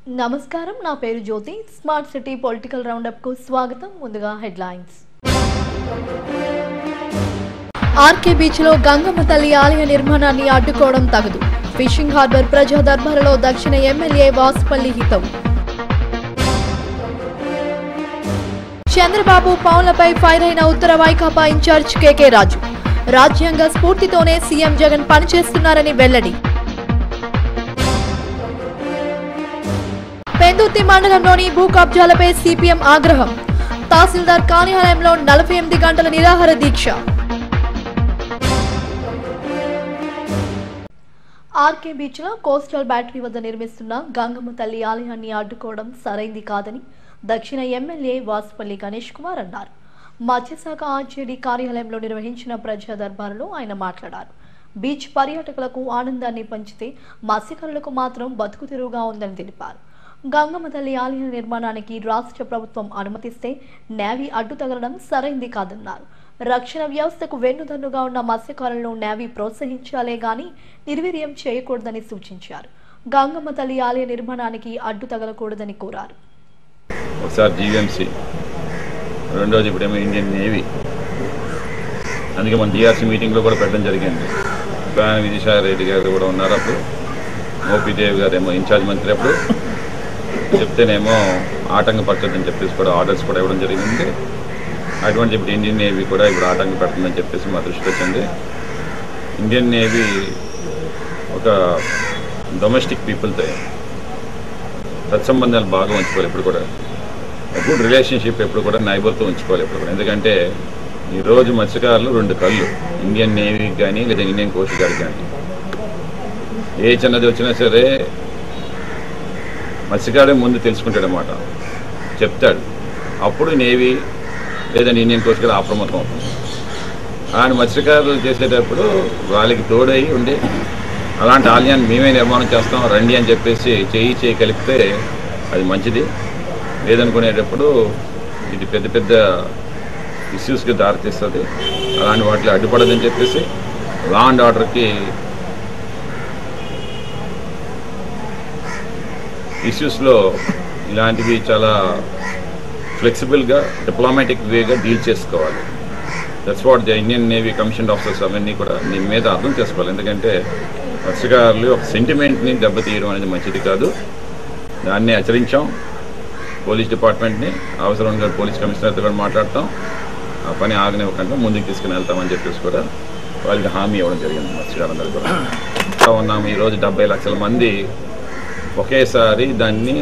నమస్కారం నా పేరు Jyothi smart city political roundup కు స్వాగతం ముందుగా హెడ్లైన్స్ ఆర్కే బీచ్ లో గంగమ్మ తల్లి ఆలయ నిర్మాణాన్ని అడ్డుకోవడం తగదు ఫిషింగ్ హార్బర్ ప్రజా దర్బారులో దక్షిణ ఎమ్మెల్యే వాసుపల్లి హితం చంద్రబాబు పౌన్లపై ఫైర్ అయిన ఉత్తర వైకాపా ఇన్ఛార్జ్ కేకే రాజు రాజ్యాంగ స్ఫూర్తితోనే సీఎం జగన్ పనిచేస్తున్నారని వెల్లడి పెందుర్తి మండలంలోని భూ కబ్జాలపై సిపిఎం ఆగ్రహం తహసీల్దార్ కార్యాలయంలో నలభై ఎనిమిది గంటల నిరాహార దీక్ష ఆర్కే బీచ్ లో కోస్టల్ బ్యాటరీ వద్ద నిర్మిస్తున్న గంగమ్మ తల్లి ఆలయాన్ని అడ్డుకోవడం సరైంది కాదని దక్షిణ ఎమ్మెల్యే వాసుపల్లి గణేష్ కుమార్ అన్నారు మత్స్యశాఖ ఆర్జేడీ కార్యాలయంలో నిర్వహించిన ప్రజా దర్బారులో ఆయన మాట్లాడారు బీచ్ పర్యాటకులకు ఆనందాన్ని పంచితే మత్స్యకారులకు మాత్రం బతుకు తెరువుగా ఉందని తెలిపారు గంగమ్మ తల్లి ఆలయ నిర్మాణానికి రాష్ట్ర ప్రభుత్వం అనుమతిస్తే నేవీ అడ్డు తగలడం సరైంది కాదన్నారు రక్షణ వ్యవస్థకు వెన్నుదన్నుగా ఉన్న మత్స్యకారులను నేవీ ప్రోత్సహించాలే గాని నిర్వీర్యం చేయకూడదని సూచించారు గంగమ్మ తల్లి ఆలయ నిర్మాణానికి అడ్డు తగలకూడదని కోరారు ఒకసారి జీవీఎంసీ రెండోది ఇప్పుడేమో ఇండియన్ నేవీ అందుకే మన డిఆర్సీ మీటింగ్లో కూడా పెట్టడం జరిగింది ప్రయాణ విజయసాయి రెడ్డి గారు కూడా ఉన్నారు అప్పుడు మోపిదేవి గారు ఏమో ఇన్ఛార్జ్ మంత్రి అప్పుడు చెప్తేనేమో ఆటంకపరచొద్దని చెప్పేసి కూడా ఆర్డర్స్ కూడా ఇవ్వడం జరిగింది అటువంటి ఇప్పుడు ఇండియన్ నేవీ కూడా ఇప్పుడు ఆటంకపడుతుందని చెప్పేసి మా దృష్టికి వచ్చింది ఇండియన్ నేవీ ఒక డొమెస్టిక్ పీపుల్తో సత్సంబంధాలు బాగా ఉంచుకోవాలి ఎప్పుడు కూడా గుడ్ రిలేషన్షిప్ ఎప్పుడు కూడా నైబర్తో ఉంచుకోవాలి ఎప్పుడు కూడా ఎందుకంటే ఈరోజు మత్స్యకారులు రెండు కళ్ళు ఇండియన్ నేవీకి కానీ లేదా ఇండియన్ కోస్ట్ గార్డ్ కానీ ఏ చిన్నది వచ్చినా సరే మత్స్యకారుడే ముందు తెలుసుకుంటాడు అన్నమాట చెప్తాడు అప్పుడు నేవీ లేదా ఇండియన్ కోస్ట్ గార్డ్ అప్రమత్తం అవుతుంది ఆయన మత్స్యకారులు చేసేటప్పుడు వాళ్ళకి తోడై ఉండి అలాంటి ఆలయాన్ని మేమే నిర్మాణం చేస్తాం రండి అని చెప్పేసి చేయి చేయి కలిపితే అది మంచిది లేదనుకునేటప్పుడు ఇది పెద్ద పెద్ద ఇష్యూస్కి దారితీస్తుంది అలాంటి వాటిలో అడ్డుపడదని చెప్పేసి లా అండ్ ఆర్డర్కి ఇష్యూస్లో ఇలాంటివి చాలా ఫ్లెక్సిబుల్గా డిప్లొమాటిక్ వేగా డీల్ చేసుకోవాలి that's what the Indian Navy commission officers అవన్నీ కూడా దీని మీద అర్థం చేసుకోవాలి ఎందుకంటే మత్స్యకారులు ఒక సెంటిమెంట్ని దెబ్బతీయడం అనేది మంచిది కాదు దాన్ని హెచ్చరించాం పోలీస్ డిపార్ట్మెంట్ని అవసరంగా పోలీస్ కమిషనర్తో కూడా మాట్లాడతాం ఆ పని ఆగనివ్వకుండా ముందుకు తీసుకుని వెళ్తామని చెప్పేసి కూడా వాళ్ళకి హామీ ఇవ్వడం జరిగింది మత్స్యకారులందరూ కూడా ఇంకా ఉన్నాము ఈరోజు డెబ్బై లక్షల మంది ఒకేసారి దాన్ని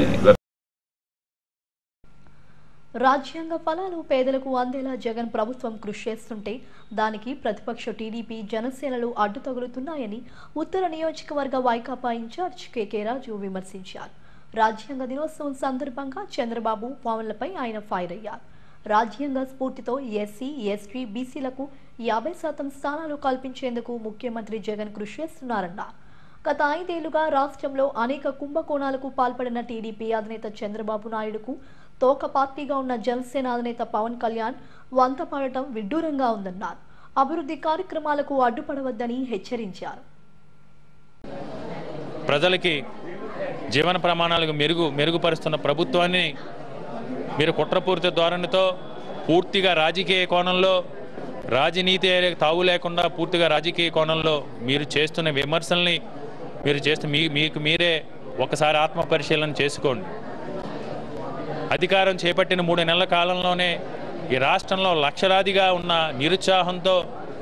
రాజ్యాంగ ఫలాలు పేదలకు అందేలా జగన్ ప్రభుత్వం కృషి చేస్తుంటే దానికి ప్రతిపక్ష టీడీపీ జనసేనలు అడ్డు తగులుతున్నాయని ఉత్తర నియోజకవర్గ వైకాపా ఇన్ఛార్జ్ కేకే రాజు విమర్శించారు రాజ్యాంగ దినోత్సవం సందర్భంగా చంద్రబాబు పవన్లపై ఆయన ఫైర్ అయ్యారు రాజ్యాంగ స్ఫూర్తితో ఎస్సీ ఎస్టీ బీసీలకు యాభై శాతం స్థానాలు కల్పించేందుకు ముఖ్యమంత్రి జగన్ కృషి చేస్తున్నారన్నారు గత ఐదేళ్లుగా రాష్ట్రంలో అనేక కుంభకోణాలకు పాల్పడిన టీడీపీ అధినేత చంద్రబాబు నాయుడుకు తోక పార్టీగా ఉన్న జనసేన అధినేత పవన్ కళ్యాణ్ వంత పడటం విడ్డూరంగా ఉందన్నారు అభివృద్ధి కార్యక్రమాలకు అడ్డుపడవద్దని హెచ్చరించారు ప్రజలకి జీవన ప్రమాణాలకు మెరుగు మెరుగుపరుస్తున్న ప్రభుత్వాన్ని మీరు కుట్రపూరిత ధోరణితో పూర్తిగా రాజకీయ కోణంలో రాజనీతి తావు లేకుండా పూర్తిగా రాజకీయ కోణంలో మీరు చేస్తున్న విమర్శల్ని మీరు చేస్తూ మీ మీకు మీరే ఒకసారి ఆత్మ పరిశీలన చేసుకోండి అధికారం చేపట్టిన మూడు నెలల కాలంలోనే ఈ రాష్ట్రంలో లక్షలాదిగా ఉన్న నిరుత్సాహంతో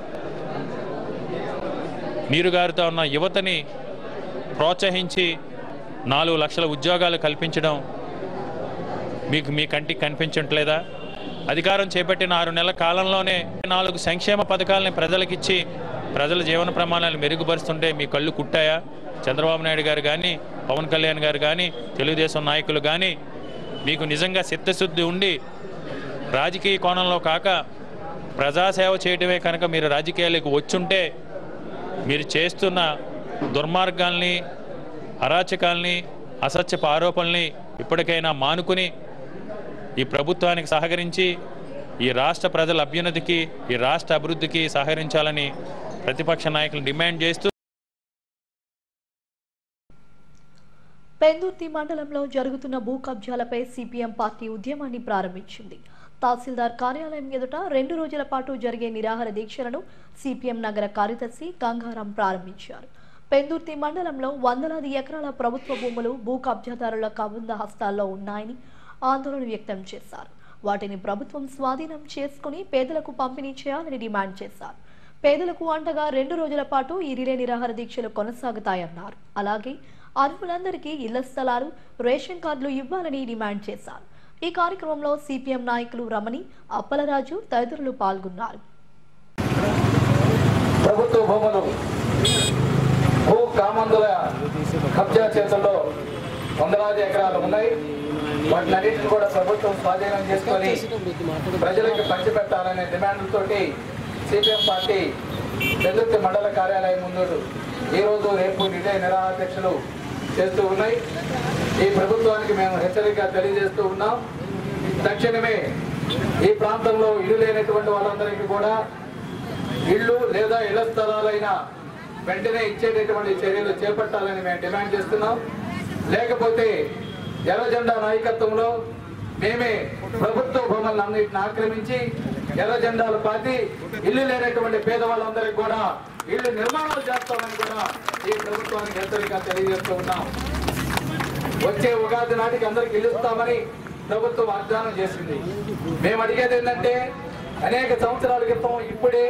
నీరుగారుతో ఉన్న యువతని ప్రోత్సహించి నాలుగు లక్షల ఉద్యోగాలు కల్పించడం మీకు మీ కంటికి కనిపించట్లేదా అధికారం చేపట్టిన ఆరు నెలల కాలంలోనే నాలుగు సంక్షేమ పథకాలని ప్రజలకిచ్చి ప్రజల జీవన ప్రమాణాలు మెరుగుపరుస్తుంటే మీ కళ్ళు కుట్టాయా చంద్రబాబు నాయుడు గారు కానీ పవన్ కళ్యాణ్ గారు కానీ తెలుగుదేశం నాయకులు కానీ మీకు నిజంగా చిత్తశుద్ధి ఉండి రాజకీయ కోణంలో కాక ప్రజాసేవ చేయటమే కనుక మీరు రాజకీయాలకు వచ్చుంటే మీరు చేస్తున్న దుర్మార్గాల్ని అరాచకాల్ని అసత్యపు ఆరోపణల్ని ఇప్పటికైనా మానుకుని ఈ ప్రభుత్వానికి సహకరించి ఈ రాష్ట్ర ప్రజల అభ్యున్నతికి ఈ రాష్ట్ర అభివృద్ధికి సహకరించాలని ప్రతిపక్ష నాయకులు డిమాండ్ చేస్తూ పెందుర్తి మండలంలో జరుగుతున్న భూ కబ్జాలపై సిపిఎం పార్టీ ఉద్యమాన్ని ప్రారంభించింది తహసీల్దార్ కార్యాలయం ఎదుట రెండు రోజుల పాటు జరిగే నిరాహార దీక్షలను సిపిఎం నగర కార్యదర్శి గంగారాం ప్రారంభించారు పెందుర్తి మండలంలో వందలాది ఎకరాల ప్రభుత్వ భూములు భూ కబ్జాదారుల కబంధ హస్తాల్లో ఉన్నాయని ఆందోళన వ్యక్తం చేశారు వాటిని ప్రభుత్వం స్వాధీనం చేసుకుని పేదలకు పంపిణీ చేయాలని డిమాండ్ చేశారు పేదలకు అండగా రెండు రోజుల పాటు ఈ రిలే నిరాహార దీక్షలు కొనసాగుతాయన్నారు అలాగే అర్హులందరికీ ఇళ్ల స్థలాలు రేషన్ కార్డులు ఇవ్వాలని డిమాండ్ చేశారు ఈ కార్యక్రమంలో సిపిఎం నాయకులు రమణి అప్పలరాజు తదితరులు పాల్గొన్నారు ప్రభుత్వ భూములు భూ కామందుల కబ్జా చేతుల్లో వందలాది ఎకరాలు ఉన్నాయి వాటినన్నింటిని కూడా ప్రభుత్వం స్వాధీనం చేసుకొని ప్రజలకు పంచిపెట్టాలనే డిమాండ్లతోటి సిపిఎం పార్టీ పెద్దుర్తి మండల కార్యాలయం ముందు ఈ రోజు రేపు నిడే నిరాధ్యక్షులు చేస్తూ ఉన్నాయి ఈ ప్రభుత్వానికి మేము హెచ్చరిక తెలియజేస్తూ ఉన్నాం తక్షణమే ఈ ప్రాంతంలో ఇల్లు లేనటువంటి వాళ్ళందరికీ కూడా ఇళ్ళు లేదా ఇళ్ల స్థలాలైన వెంటనే ఇచ్చేటటువంటి చర్యలు చేపట్టాలని మేము డిమాండ్ చేస్తున్నాం లేకపోతే ఎర్ర జెండా నాయకత్వంలో మేమే ప్రభుత్వ భూములను అన్నిటిని ఆక్రమించి ఎర్ర జెండాలు పాతి ఇల్లు లేనటువంటి పేదవాళ్ళందరికీ కూడా ఇల్లు నిర్మాణాలు చేస్తామని కూడా ఈ ప్రభుత్వానికి హెచ్చరిక తెలియజేస్తూ ఉన్నాం వచ్చే ఉగాది నాటికి అందరికి ఇల్లు ఇస్తామని ప్రభుత్వం వాగ్దానం చేసింది మేము అడిగేది ఏంటంటే అనేక సంవత్సరాల క్రితం ఇప్పుడే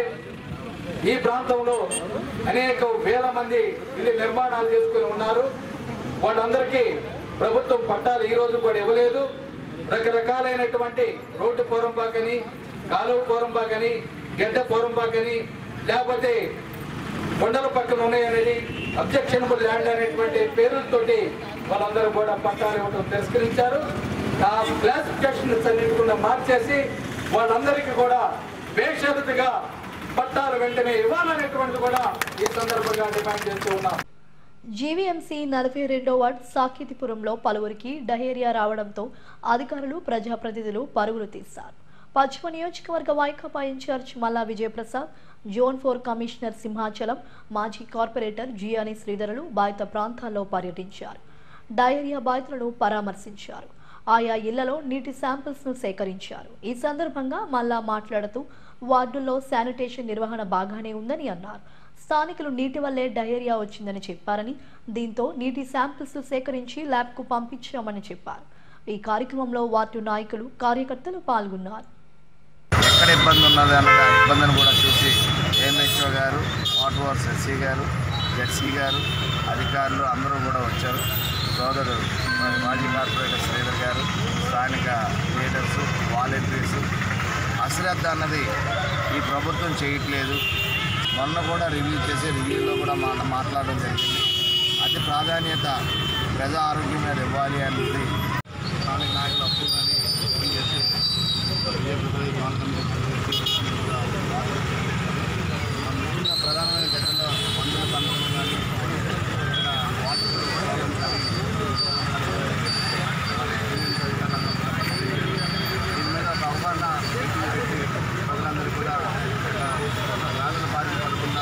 ఈ ప్రాంతంలో అనేక వేల మంది ఇల్లు నిర్మాణాలు చేసుకుని ఉన్నారు వాళ్ళందరికీ ప్రభుత్వం పట్టాలు ఈ రోజు కూడా ఇవ్వలేదు రకరకాలైనటువంటి రోడ్డు పోరంపాకని కాలువ పోరంపాకని గడ్డ పోరంపాకని లేకపోతే కొండల పక్కన ఉన్నాయనేది అబ్జెక్షనబుల్ ల్యాండ్ అనేటువంటి పేర్లతోటి వాళ్ళందరూ కూడా పట్టాలు ఇవ్వడం తిరస్కరించారు ఆ క్లాసిఫికేషన్ అన్నిటి కూడా మార్చేసి వాళ్ళందరికీ కూడా బేషరతుగా పట్టాలు వెంటనే ఇవ్వాలనేటువంటి కూడా ఈ సందర్భంగా డిమాండ్ చేస్తూ ఉన్నాం జీవీఎంసీ నలభై రెండో వార్డ్ సాకేతిపురంలో పలువురికి డహేరియా రావడంతో అధికారులు ప్రజాప్రతినిధులు పరుగులు తీశారు పశ్చిమ నియోజకవర్గ వైకాపా in-charge Malla Vijayaprasad zone four commissioner Simhachalam మాజీ కార్పొరేటర్ జియాని శ్రీధరులు బాధిత ప్రాంతాల్లో పర్యటించారు డయేరియా బాధితులను పరామర్శించారు ఆయా ఇళ్లలో నీటి శాంపిల్స్ ను సేకరించారు ఈ సందర్భంగా మల్లా మాట్లాడుతూ వార్డుల్లో శానిటేషన్ నిర్వహణ బాగానే ఉందని అన్నారు స్థానికులు నీటి వల్లే డయేరియా వచ్చిందని చెప్పారని దీంతో నీటి శాంపిల్స్ సేకరించి ల్యాబ్కు పంపించామని చెప్పారు ఈ కార్యక్రమంలో వార్డు నాయకులు కార్యకర్తలు పాల్గొన్నారు ఎక్కడ ఇబ్బంది ఉన్నది అన్నది ఆ ఇబ్బందిని కూడా చూసి ఏఎంహెచ్ఓ గారు వాటర్ వర్క్స్ ఎస్సీ గారు జెడ్సీ గారు అధికారులు అందరూ కూడా వచ్చారు సోదరుడు మరి మాజీ కార్పొరేటర్ శ్రీధర్ గారు స్థానిక లీడర్స్ వాలంటీర్స్ అశ్రద్ధ అన్నది ఈ ప్రభుత్వం చేయట్లేదు మొన్న కూడా రివ్యూ చేసి రివ్యూలో కూడా మా మాట్లాడడం జరిగింది అతి ప్రాధాన్యత ప్రజా ఆరోగ్యం మీద ఇవ్వాలి అనేది స్థానిక నాయకులు అప్పు కానీ ఫోన్ చేసి విజయప్రసాద్ గవర్నమెంట్ ముఖ్యంగా ప్రధానమైన ఘటనలో మందుల కంపెనీ కానీ ఇక్కడ వాటర్ ప్రాబ్లం కానీ దీని మీద ఒక అవగాహన మీటింగ్ పెట్టి ప్రజలందరూ కూడా ఇక్కడ వ్యాధుల బారిన పడకుండా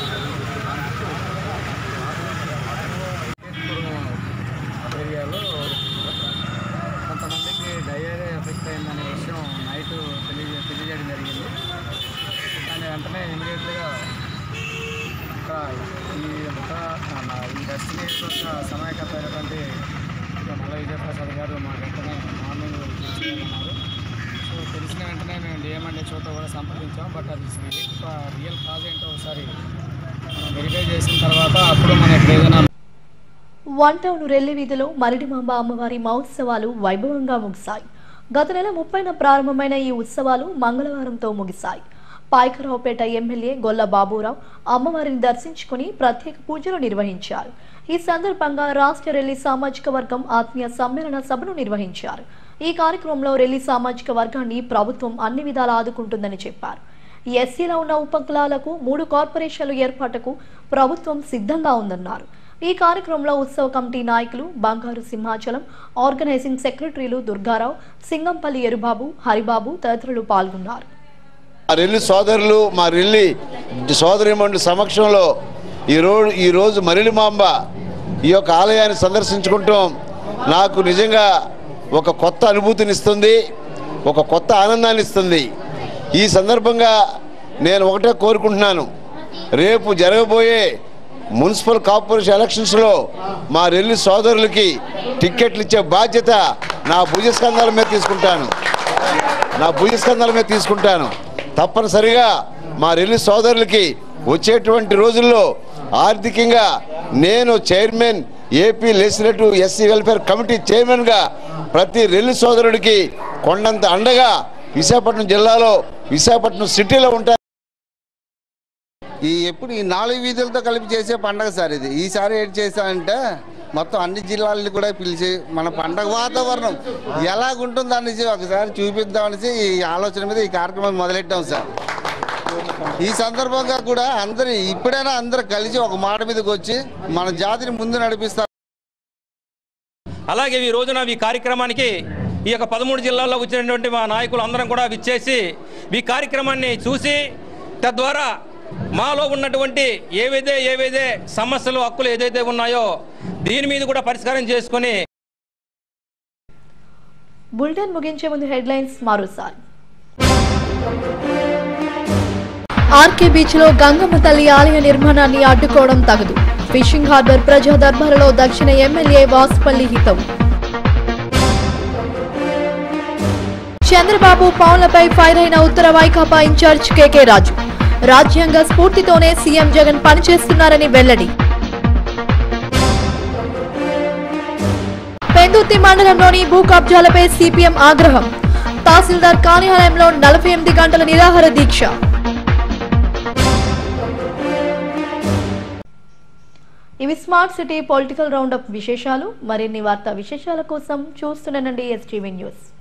ఏరియాలో కొంతమందికి డయేరియా ఎఫెక్ట్ అయిందనే విషయం నైట్ తెలియ తెలియజేయడం జరిగింది దాని వెంటనే ఇమీడియట్గా ఇక్కడ ఈ ఒక మన ఈ డెస్టినీ యొక్క సమయకర్త అయినటువంటి మల్ల విజయప్రసాద్ గారు మా వెంటనే మార్నింగ్ తీసుకున్నారు సో తెలిసిన వెంటనే మేము డిఎంఎండ్ చోట కూడా సంప్రదించాం బట్ అది రియల్ రియల్ కాజ్ ఏంటో ఒకసారి మనం వెరిఫై చేసిన తర్వాత అప్పుడు మనకి ఏదైనా వన్ టౌన్ రెల్లి వీధిలో మరిడిమాంబ అమ్మవారి మహోత్సవాలు వైభవంగా ముగిశాయి గత నెల ముప్పైన ప్రారంభమైన ఈ ఉత్సవాలు మంగళవారంతో ముగిశాయి పాయకరావుపేట ఎమ్మెల్యే గొల్ల బాబురావు అమ్మవారిని దర్శించుకుని ప్రత్యేక పూజలు నిర్వహించారు ఈ సందర్భంగా రాష్ట్ర రెల్లి సామాజిక వర్గం ఆత్మీయ సమ్మేళన సభను నిర్వహించారు ఈ కార్యక్రమంలో రెల్లి సామాజిక వర్గాన్ని ప్రభుత్వం అన్ని విధాలా ఆదుకుంటుందని చెప్పారు ఎస్సీలో ఉన్న ఉపకులాలకు మూడు కార్పొరేషన్లు ఏర్పాటుకు ప్రభుత్వం సిద్ధంగా ఉందన్నారు ఈ కార్యక్రమంలో ఉత్సవ కమిటీ నాయకులు బంగారు సింహాచలం ఆర్గనైజింగ్ సెక్రటరీలు దుర్గారావు సింగంపల్లి ఎరుబాబు హరిబాబు తదితరులు పాల్గొన్నారు మా రెల్లి సోదరులు మా రెల్లి సోదరిమండలి సమక్షంలో ఈరోజు ఈరోజు మరిలిమాంబ ఈ యొక్క ఆలయాన్ని సందర్శించుకుంటాం నాకు నిజంగా ఒక కొత్త అనుభూతినిస్తుంది ఒక కొత్త ఆనందాన్ని ఇస్తుంది ఈ సందర్భంగా నేను ఒకటే కోరుకుంటున్నాను రేపు జరగబోయే మున్సిపల్ కార్పొరేషన్ ఎలక్షన్స్లో మా రెల్లి సోదరులకి టిక్కెట్లు ఇచ్చే బాధ్యత నా భుజస్కంధాల మీద తీసుకుంటాను నా భుజస్కంధాల మీద తీసుకుంటాను తప్పనిసరిగా మా రెల్లి సోదరులకి వచ్చేటువంటి రోజుల్లో ఆర్థికంగా నేను chairman AP legislative SC welfare committee చైర్మన్గా ప్రతి రెల్లి సోదరుడికి కొండంత అండగా విశాఖపట్నం జిల్లాలో విశాఖపట్నం సిటీలో ఉంటాను ఈ ఎప్పుడు ఈ నాలుగు వీధులతో కలిపి చేసే పండగ సార్ ఇది ఈసారి ఏం చేశానంటే మొత్తం అన్ని జిల్లాలని కూడా పిలిచి మన పండగ వాతావరణం ఎలాగుంటుందో అనేసి ఒకసారి చూపిద్దామనేసి ఈ ఆలోచన మీద ఈ కార్యక్రమం మొదలెట్టాం సార్ ఈ సందర్భంగా కూడా అందరు ఇప్పుడైనా అందరూ కలిసి ఒక మాట మీదకి వచ్చి మన జాతిని ముందు నడిపిస్తారు అలాగే ఈ రోజున ఈ కార్యక్రమానికి ఈ యొక్క పదమూడు జిల్లాల్లో వచ్చినటువంటి మా నాయకులు అందరం కూడా విచ్చేసి ఈ కార్యక్రమాన్ని చూసి తద్వారా మాలో ఉన్నటువంటి ఏవైతే ఏవైతే సమస్యలు హక్కులు ఏదైతే ఉన్నాయో దీని మీద కూడా పరిష్కారం చేసుకొని బులెటిన్ ముగించే ముందు హెడ్లైన్స్ మరోసారి ఆర్కే బీచ్ లో గంగమ్మ తల్లి ఆలయ నిర్మాణాన్ని అడ్డుకోవడం తగదు ఫిషింగ్ హార్బర్ ప్రజా దర్బారులో దక్షిణ ఎమ్మెల్యే వాసుపల్లి హితం చంద్రబాబు పౌన్లపై ఫైర్ అయిన ఉత్తర వైకాపా ఇన్ఛార్జ్ కేకే రాజు రాజ్యాంగ స్ఫూర్తితోనే సీఎం జగన్ పనిచేస్తున్నారని వెల్లడి పెందుర్తి మండలంలోని భూ కబ్జాలపై సిపిఎం ఆగ్రహం తహసీల్దార్ కార్యాలయంలో నలభై ఎనిమిది గంటల నిరాహార దీక్ష ఇవి స్మార్ట్ సిటీ పొలిటికల్ రౌండప్ విశేషాలు మరిన్ని వార్తా విశేషాల కోసం చూస్తుండనండి ఎస్టీవీ న్యూస్